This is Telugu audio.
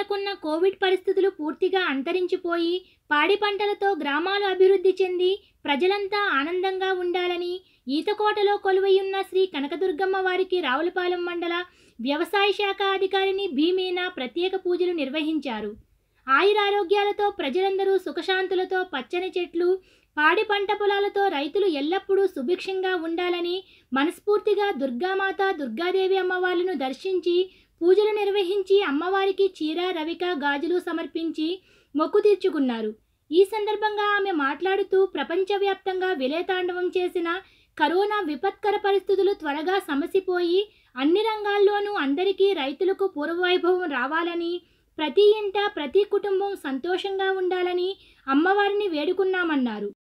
నెలకొన్న కోవిడ్ పరిస్థితులు పూర్తిగా అంతరించిపోయి పాడి పంటలతో గ్రామాలు అభివృద్ధి చెంది ప్రజలంతా ఆనందంగా ఉండాలని ఈతకోటలో కొలువైయున్న శ్రీ కనకదుర్గమ్మ వారికి రావులపాలెం మండల వ్యవసాయ శాఖ అధికారిని భీమేనా ప్రత్యేక పూజలు నిర్వహించారు ఆయురారోగ్యాలతో ప్రజలందరూ సుఖశాంతులతో పచ్చని చెట్లు పాడి పంట పొలాలతో రైతులు ఎల్లప్పుడూ సుభిక్షంగా ఉండాలని మనస్ఫూర్తిగా దుర్గామాత దుర్గాదేవి అమ్మవార్లను దర్శించి పూజలు నిర్వహించి అమ్మవారికి చీర రవిక గాజులు సమర్పించి మొక్కు తీర్చుకున్నారు ఈ సందర్భంగా ఆమె మాట్లాడుతూ ప్రపంచవ్యాప్తంగా విలేతాండవం చేసిన కరోనా విపత్కర పరిస్థితులు త్వరగా సమసిపోయి అన్ని రంగాల్లోనూ అందరికీ రైతులకు పూర్వవైభవం రావాలని ప్రతి ఇంట ప్రతి కుటుంబం సంతోషంగా ఉండాలని అమ్మవారిని వేడుకున్నామన్నారు